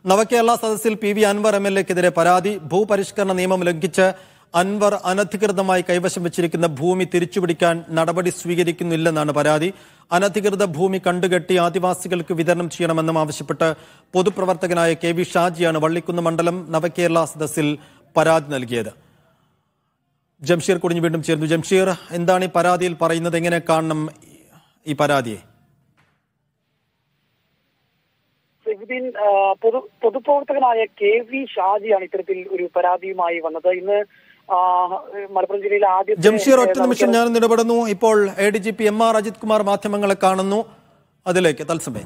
നവകേരള സദസ്സിൽ P V Anvar M L എക്കെതിരെ പരാതി ഭൂപരിഷ്കരണ നിയമം ലംഘിച്ച് അൻവർ അനധികൃതമായി കൈവശം വെച്ചിരിക്കുന്ന ഭൂമി തിരിച്ചുപിടിക്കാൻ നടപടി സ്വീകരിക്കുന്നില്ലെന്നാണ് പരാതി അനധികൃത ഭൂമി കണ്ടുകെട്ടി ആദിവാസികൾക്ക് വിതരണം ചെയ്യണമെന്നും ആവശ്യപ്പെട്ട് പൊതുപ്രവർത്തകനായ കെ വി ഷാജിയാണ് വള്ളിക്കുന്ന് മണ്ഡലം നവകേരള സദസ്സിൽ പരാതി നൽകിയത് ജംഷീർ കുടിഞ്ഞു വീണ്ടും ചേർന്നു ജംഷീർ എന്താണ് ഈ പരാതിയിൽ പറയുന്നത് എങ്ങനെ കാണണം ഈ പരാതിയെ സെഹുദ്ദീൻ ആ, പൊതു പൊതുപ്രവർത്തകനായ കെ വി ഷാജിയാണ് ഇത്തരത്തിൽ ഒരു പരാതിയുമായി വന്നത് ഇന്ന് ആ, മലപ്പുറം ജില്ലയിലെ ആദ്യത്തെ ജംഷീർ ഒറ്റ ഏ, നിമിഷം ഞാൻ ഇടപെടുന്നു ഇപ്പോൾ A D G P M R Ajith Kumar മാധ്യമങ്ങളെ കാണുന്നു അതിലേക്ക് തത്സമയം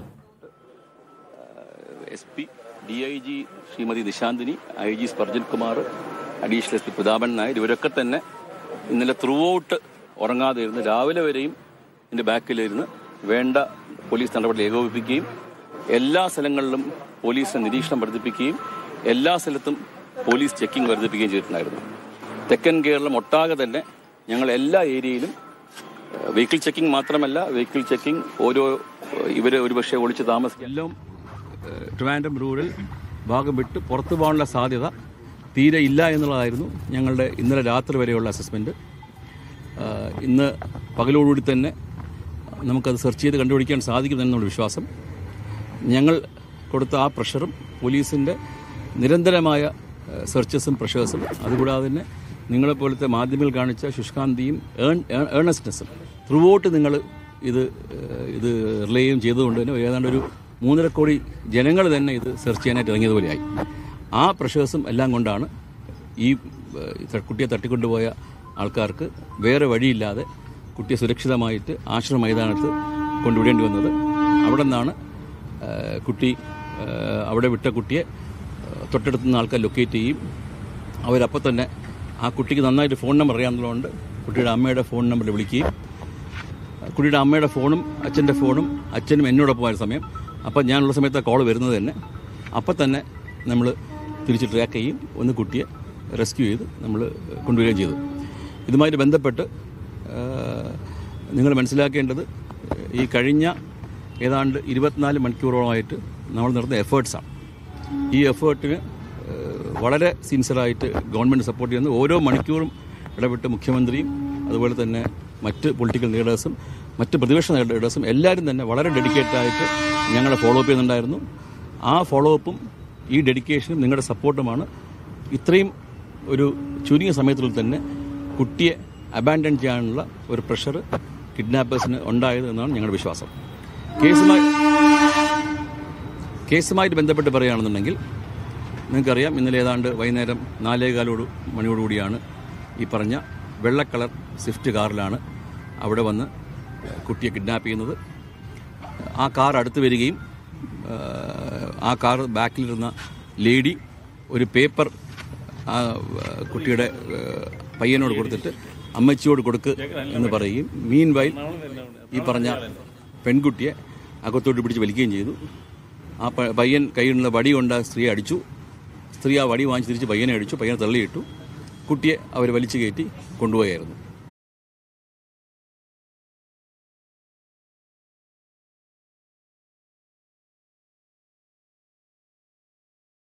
S P D I G Srimathi Nishanthini I G Spurgeon Kumar additional S P Prathapan Nair ഇവരൊക്കെ തന്നെ ഇന്നലെ ത്രൂ ഔട്ട് ഉറങ്ങാതെ ഇരുന്ന് രാവിലെ വരെയും ഇതിന്റെ ബാക്കിലിരുന്ന് വേണ്ട പോലീസ് നടപടി ഏകോപിപ്പിക്കുകയും എല്ലാ സ്ഥലങ്ങളിലും പോലീസിനെ നിരീക്ഷണം വർദ്ധിപ്പിക്കുകയും എല്ലാ സ്ഥലത്തും പോലീസ് ചെക്കിംഗ് വർദ്ധിപ്പിക്കുകയും ചെയ്തിട്ടുണ്ടായിരുന്നു തെക്കൻ കേരളം ഒട്ടാകെ തന്നെ ഞങ്ങൾ എല്ലാ ഏരിയയിലും വെഹിക്കിൾ ചെക്കിംഗ് മാത്രമല്ല വെഹിക്കിൾ ചെക്കിംഗ് ഓരോ ഇവര് ഒരുപക്ഷെ ഒളിച്ച് താമസിക്കും എല്ലാം ട്രിവാൻഡ്രം റൂറൽ ഭാഗം വിട്ട് പുറത്തു പോകാനുള്ള സാധ്യത തീരെ ഇല്ല എന്നുള്ളതായിരുന്നു ഞങ്ങളുടെ ഇന്നലെ രാത്രി വരെയുള്ള അസസ്മെന്റ് ഇന്ന് പകലോടുകൂടി തന്നെ നമുക്കത് സെർച്ച് ചെയ്ത് കണ്ടുപിടിക്കാൻ സാധിക്കുമെന്നുള്ള വിശ്വാസം ഞങ്ങൾ കൊടുത്ത ആ പ്രഷറും പോലീസിൻ്റെ നിരന്തരമായ സെർച്ചസും പ്രഷേഴ്സും അതുകൂടാതെ തന്നെ നിങ്ങളെപ്പോലത്തെ മാധ്യമങ്ങൾ കാണിച്ച ശുഷ്കാന്തിയും ഏൺ ഏണസ്റ്റ്നെസ്സും ത്രൂ ഔട്ട് നിങ്ങൾ ഇത് ഏഹ്, ഇത് റിലേയും ചെയ്തുകൊണ്ട് തന്നെ ഏതാണ്ട് ഒരു മൂന്നര കോടി ജനങ്ങൾ തന്നെ ഇത് സെർച്ച് ചെയ്യാനായിട്ട് ഇറങ്ങിയതുപോലെയായി ആ പ്രഷേഴ്സും എല്ലാം കൊണ്ടാണ് ഈ ഏഹ്, കുട്ടിയെ തട്ടിക്കൊണ്ടുപോയ ആൾക്കാർക്ക് വേറെ വഴിയില്ലാതെ കുട്ടിയെ സുരക്ഷിതമായിട്ട് ആശ്രമ മൈതാനത്ത് കൊണ്ടുവിടേണ്ടി വന്നത് അവിടെ നിന്നാണ് ഏഹ്, കുട്ടി ഏഹ്, അവിടെ വിട്ട കുട്ടിയെ ഏഹ്, തൊട്ടടുത്തുനിന്ന് ആൾക്കാർ ലൊക്കേറ്റ് ചെയ്യും അവരപ്പോൾ തന്നെ ആ കുട്ടിക്ക് നന്നായിട്ട് ഫോൺ നമ്പർ അറിയാവുന്നതുകൊണ്ട് കുട്ടിയുടെ അമ്മയുടെ ഫോൺ നമ്പറിൽ വിളിക്കുകയും കുട്ടിയുടെ അമ്മയുടെ ഫോണും അച്ഛൻ്റെ ഫോണും അച്ഛനും എന്നോടൊപ്പമായ സമയം അപ്പം ഞാനുള്ള സമയത്ത് ആ കോൾ വരുന്നത് തന്നെ അപ്പം തന്നെ നമ്മൾ തിരിച്ച് ട്രാക്ക് ചെയ്യും ഒന്ന് കുട്ടിയെ റെസ്ക്യൂ ചെയ്ത് നമ്മൾ കൊണ്ടുവരികയും ചെയ്തു ഇതുമായിട്ട് ബന്ധപ്പെട്ട് നിങ്ങൾ മനസ്സിലാക്കേണ്ടത് ഈ കഴിഞ്ഞ ഏതാണ്ട് ഇരുപത്തിനാല് മണിക്കൂറോളമായിട്ട് നമ്മൾ നടത്തുന്ന എഫേർട്സാണ് ഈ എഫേർട്ടിന് വളരെ സിൻസിയറായിട്ട് ഗവൺമെൻറ് സപ്പോർട്ട് ചെയ്യുന്ന ഓരോ മണിക്കൂറും ഇടപെട്ട് മുഖ്യമന്ത്രിയും അതുപോലെ തന്നെ മറ്റ് പൊളിറ്റിക്കൽ ലീഡേഴ്സും മറ്റ് പ്രതിപക്ഷ ലീഡേഴ്സും എല്ലാവരും തന്നെ വളരെ ഡെഡിക്കേറ്റഡ് ആയിട്ട് ഞങ്ങളെ ഫോളോ അപ്പ് ചെയ്യുന്നുണ്ടായിരുന്നു ആ ഫോളോ അപ്പും ഈ ഡെഡിക്കേഷനും നിങ്ങളുടെ സപ്പോർട്ടുമാണ് ഇത്രയും ഒരു ചുരുങ്ങിയ സമയത്തിനുള്ളിൽ തന്നെ കുട്ടിയെ അബാൻഡൻ ചെയ്യാനുള്ള ഒരു പ്രഷർ കിഡ്നാപ്പേഴ്സിന് ഉണ്ടായത് എന്നാണ് ഞങ്ങളുടെ വിശ്വാസം കേസുമായി കേസുമായിട്ട് ബന്ധപ്പെട്ട് പറയുകയാണെന്നുണ്ടെങ്കിൽ നിങ്ങൾക്കറിയാം ഇന്നലെ ഏതാണ്ട് വൈകുന്നേരം നാലേകാലോട് മണിയോടുകൂടിയാണ് ഈ പറഞ്ഞ വെള്ള കളർ സ്വിഫ്റ്റ് കാറിലാണ് അവിടെ വന്ന് കുട്ടിയെ കിഡ്നാപ്പ് ചെയ്യുന്നത് ആ കാർ അടുത്ത് വരികയും ഏഹ്, ആ കാർ ബാക്കിലിരുന്ന ലേഡി ഒരു പേപ്പർ ആ ഏഹ്, കുട്ടിയുടെ ഏഹ്, പയ്യനോട് കൊടുത്തിട്ട് അമ്മച്ചിയോട് കൊടുക്ക് എന്ന് പറയുകയും മീൻ വൈൽ ഈ പറഞ്ഞ പെൺകുട്ടിയെ അകത്തോട്ട് പിടിച്ച് വലിക്കുകയും ചെയ്തു ആ പ- പയ്യൻ കയ്യിലുള്ള വടി കൊണ്ട് ആ സ്ത്രീയെ അടിച്ചു സ്ത്രീ ആ വടി വാങ്ങിച്ച് തിരിച്ച് പയ്യനെ അടിച്ചു പയ്യനെ തള്ളിയിട്ടു കുട്ടിയെ അവർ വലിച്ചു കയറ്റി കൊണ്ടുപോയായിരുന്നു